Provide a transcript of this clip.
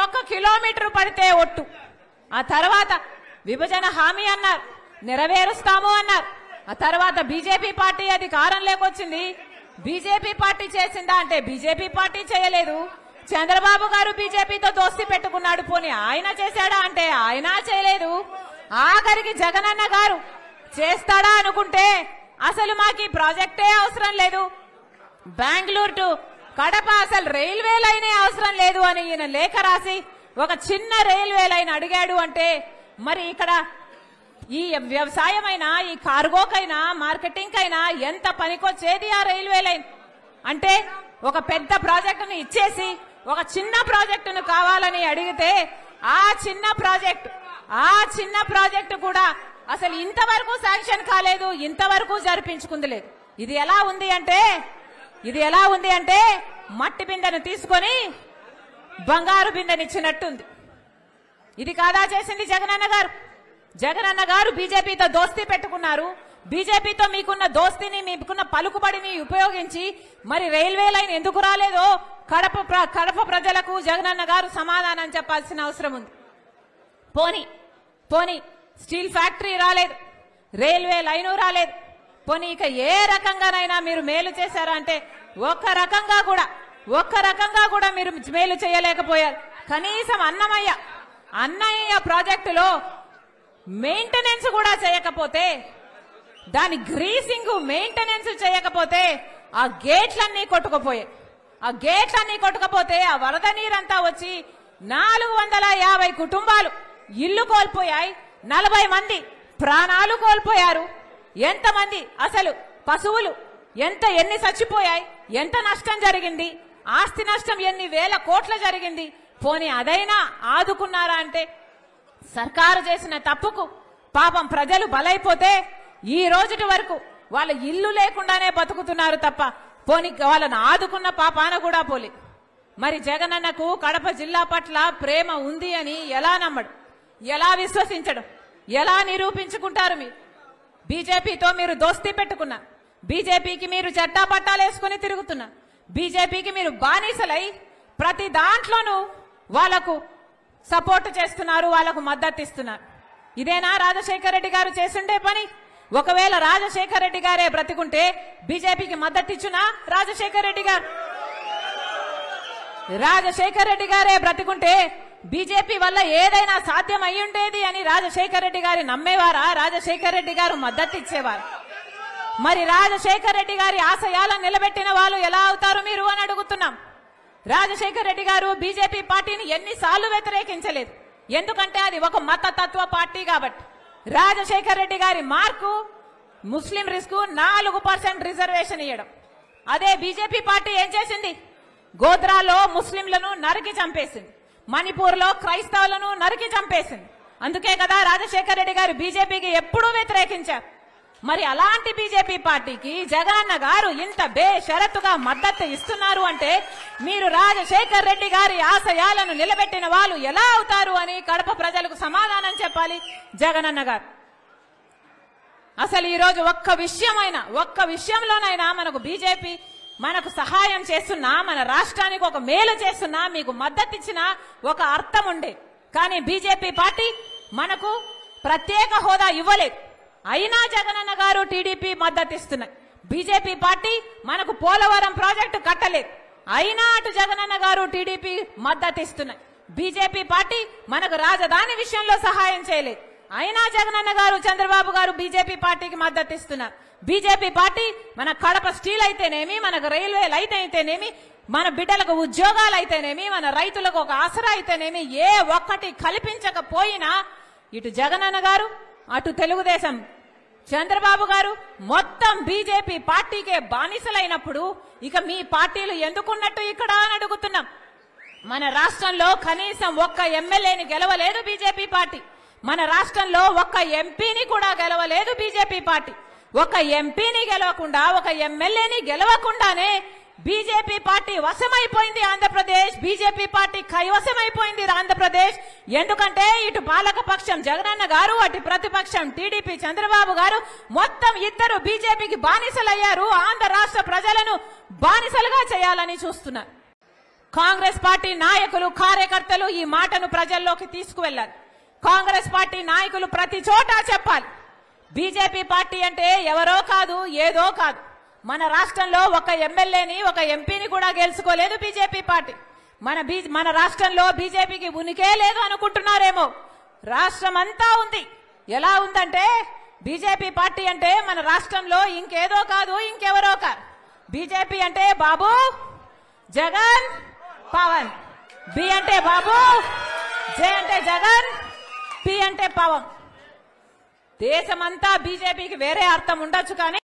ఒక్క కిలోమీటర్ పడితే ఒట్టు ఆ తర్వాత విభజన హామీ అన్నారు నెరవేరుస్తాము అన్నారు ఆ తర్వాత బీజేపీ పార్టీ అధికారంలోకి వచ్చింది బీజేపీ పార్టీ చేసిందా అంటే బీజేపీ పార్టీ చేయలేదు చంద్రబాబు గారు బీజేపీతో దోస్తి పెట్టుకున్నాడు పోనీ ఆయన చేశాడా అంటే ఆయన చేయలేదు ఆఖరికి జగనన్న గారు చేస్తాడా అనుకుంటే అసలు మాకు ఈ ప్రాజెక్టే అవసరం లేదు బెంగళూరు టు కడప అసలు రైల్వే లైనే అవసరం లేదు అని ఈయన లేఖ రాసి ఒక చిన్న రైల్వే లైన్ అడిగాడు అంటే మరి ఇక్కడ ఈ వ్యవసాయమైనా ఈ కార్గోకైనా మార్కెటింగ్ అయినా ఎంత పనికొచ్చేది ఆ రైల్వే లైన్ అంటే ఒక పెద్ద ప్రాజెక్టును ఇచ్చేసి ఒక చిన్న ప్రాజెక్టును కావాలని అడిగితే ఆ చిన్న ప్రాజెక్ట్ ఆ చిన్న ప్రాజెక్టు కూడా అసలు ఇంతవరకు శాంక్షన్ కాలేదు ఇంతవరకు జరిపించుకుంది లేదు ఇది ఎలా ఉంది అంటే ఇది ఎలా ఉంది అంటే మట్టి బిందెను తీసుకొని బంగారు బిందెనిచ్చినట్టుంది ఇది కాదా చేసింది జగనన్న గారు జగనన్న గారు బీజేపీతో దోస్తీ పెట్టుకున్నారు బీజేపీతో మీకున్న దోస్తీని మీకున్న పలుకుబడిని ఉపయోగించి మరి రైల్వే లైన్ ఎందుకు రాలేదో కడప ప్ర- కడప ప్రజలకు జగనన్న గారు సమాధానం చెప్పాల్సిన అవసరం ఉంది పోని పోని స్టీల్ ఫ్యాక్టరీ రాలేదు రైల్వే లైను రాలేదు పోనీ ఇక ఏ రకంగానైనా మీరు మేలు చేశారా అంటే ఒక్క రకంగా కూడా ఒక్క రకంగా కూడా మీరు మేలు చేయలేకపోయారు కనీసం అన్నమయ్య అన్నయ్య ప్రాజెక్టులో మెయింటెనెన్స్ కూడా చేయకపోతే దాని గ్రీసింగ్ మెయింటెనెన్స్ చేయకపోతే ఆ గేట్లన్నీ కొట్టుకుపోయాయి ఆ గేట్లన్నీ కొట్టుకపోతే ఆ వరద నీరంతా వచ్చి నాలుగు వందల యాభై కుటుంబాలు ఇల్లు కోల్పోయాయి నలభై మంది ప్రాణాలు కోల్పోయారు ఎంతమంది అసలు పశువులు ఎంత ఎన్ని చచ్చిపోయాయి ఎంత నష్టం జరిగింది ఆస్తి నష్టం ఎన్ని వేల కోట్ల జరిగింది పోనీ అదైనా ఆదుకున్నారా అంటే సర్కారు చేసిన తప్పుకు పాపం ప్రజలు బలైపోతే ఈ రోజుటి వరకు వాళ్ళ ఇల్లు లేకుండానే బతుకుతున్నారు తప్ప పోనీ వాళ్ళని ఆదుకున్న పాపాన కూడా పోలే మరి జగనన్నకు కడప జిల్లా పట్ల ప్రేమ ఉంది అని ఎలా నమ్మడు ఎలా విశ్వసించడం ఎలా నిరూపించుకుంటారు మీరు బీజేపీతో మీరు దోస్తీ పెట్టుకున్నారు బీజేపీకి మీరు చట్టా పట్టాలు వేసుకుని తిరుగుతున్నారు బీజేపీకి మీరు బానిసలై ప్రతి దాంట్లోనూ వాళ్లకు సపోర్ట్ చేస్తున్నారు వాళ్లకు మద్దతు ఇస్తున్నారు ఇదేనా రాజశేఖర రెడ్డి గారు చేస్తుండే పని ఒకవేళ రాజశేఖర రెడ్డి గారే బ్రతికుంటే బీజేపీకి మద్దతు ఇచ్చునా రాజశేఖర రెడ్డి గారు రాజశేఖర రెడ్డి గారే బ్రతికుంటే బీజేపీ వల్ల ఏదైనా సాధ్యం అయ్యుండేది అని రాజశేఖర రెడ్డి గారి నమ్మేవారా రాజశేఖర రెడ్డి గారు మద్దతు ఇచ్చేవారు మరి రాజశేఖర రెడ్డి గారి ఆశయాలను నిలబెట్టిన వాళ్ళు ఎలా అవుతారు మీరు అని అడుగుతున్నాం రాజశేఖర రెడ్డి గారు బీజేపీ పార్టీని ఎన్నిసార్లు వ్యతిరేకించలేదు ఎందుకంటే అది ఒక మతతత్వ పార్టీ కాబట్టి రాజశేఖర రెడ్డి గారి మార్కు ముస్లిం రిస్క్ నాలుగు పర్సెంట్ రిజర్వేషన్ ఇవ్వడం అదే బీజేపీ పార్టీ ఏం చేసింది గోద్రాలో ముస్లింలను నరికి చంపేసింది మణిపూర్లో క్రైస్తవులను నరికి చంపేసింది అందుకే కదా రాజశేఖర రెడ్డి గారు బీజేపీకి ఎప్పుడూ వ్యతిరేకించారు మరి అలాంటి బీజేపీ పార్టీకి జగనన్న గారు ఇంత బేషరతుగా మద్దతు ఇస్తున్నారు అంటే మీరు రాజశేఖర్ రెడ్డి గారి ఆశయాలను నిలబెట్టిన వాళ్ళు ఎలా అవుతారు అని కడప ప్రజలకు సమాధానం చెప్పాలి జగనన్న గారు అసలు ఈ రోజు ఒక్క విషయమైనా ఒక్క విషయంలోనైనా మనకు బీజేపీ మనకు సహాయం చేస్తున్నా మన రాష్ట్రానికి ఒక మేలు చేస్తున్నా మీకు మద్దతు ఇచ్చిన ఒక అర్థం ఉండే కానీ బీజేపీ పార్టీ మనకు ప్రత్యేక హోదా ఇవ్వలేదు అయినా జగనన్న గారు టీడీపీ మద్దతు ఇస్తున్నాయి బీజేపీ పార్టీ మనకు పోలవరం ప్రాజెక్టు కట్టలేదు అయినా అటు జగనన్న గారు టీడీపీ మద్దతు ఇస్తున్నాయి బీజేపీ పార్టీ మనకు రాజధాని విషయంలో సహాయం చేయలేదు అయినా జగనన్న గారు చంద్రబాబు గారు బీజేపీ పార్టీకి మద్దతు ఇస్తున్నారు బీజేపీ పార్టీ మన కడప స్టీల్ అయితేనేమి మనకు రైల్వేలు అయితే అయితేనేమి మన బిడ్డలకు ఉద్యోగాలు అయితేనేమి మన రైతులకు ఒక ఆసరా అయితేనేమి ఏ ఒక్కటి కల్పించకపోయినా ఇటు జగనన్న గారు అటు తెలుగుదేశం చంద్రబాబు గారు మొత్తం బీజేపీ పార్టీకే బానిసలైనప్పుడు ఇక మీ పార్టీలు ఎందుకున్నట్టు ఇక్కడ అని అడుగుతున్నాం మన రాష్ట్రంలో కనీసం ఒక్క ఎమ్మెల్యేని గెలవలేదు బీజేపీ పార్టీ మన రాష్ట్రంలో ఒక్క ఎంపీని కూడా గెలవలేదు బీజేపీ పార్టీ ఒక ఎంపీని గెలవకుండా ఒక ఎమ్మెల్యేని గెలవకుండానే బీజేపీ పార్టీ వశమైపోయింది ఆంధ్రప్రదేశ్ బీజేపీ పార్టీ కైవశమైపోయింది ఆంధ్రప్రదేశ్ ఎందుకంటే ఇటు పాలక పక్షం జగనన్న గారు అటు ప్రతిపక్షం టీడీపీ చంద్రబాబు గారు మొత్తం ఇద్దరు బీజేపీకి బానిసలయ్యారు ఆంధ్ర రాష్ట్ర ప్రజలను బానిసలుగా చేయాలని చూస్తున్నారు కాంగ్రెస్ పార్టీ నాయకులు కార్యకర్తలు ఈ మాటను ప్రజల్లోకి తీసుకువెళ్ళాలి కాంగ్రెస్ పార్టీ నాయకులు ప్రతి చోట చెప్పాలి బీజేపీ పార్టీ అంటే ఎవరో కాదు ఏదో కాదు మన రాష్ట్రంలో ఒక ఎమ్మెల్యేని ఒక ఎంపీని కూడా గెలుచుకోలేదు బీజేపీ పార్టీ మన బీ మన రాష్ట్రంలో బీజేపీకి ఉనికే లేదు అనుకుంటున్నారేమో రాష్ట్రం అంతా ఉంది ఎలా ఉందంటే బీజేపీ పార్టీ అంటే మన రాష్ట్రంలో ఇంకేదో కాదు ఇంకెవరో కాదు బీజేపీ అంటే బాబు జగన్ పవన్ బి అంటే బాబు జే అంటే జగన్ పి అంటే పవన్ దేశమంతా బీజేపీకి వేరే అర్థం ఉండొచ్చు కానీ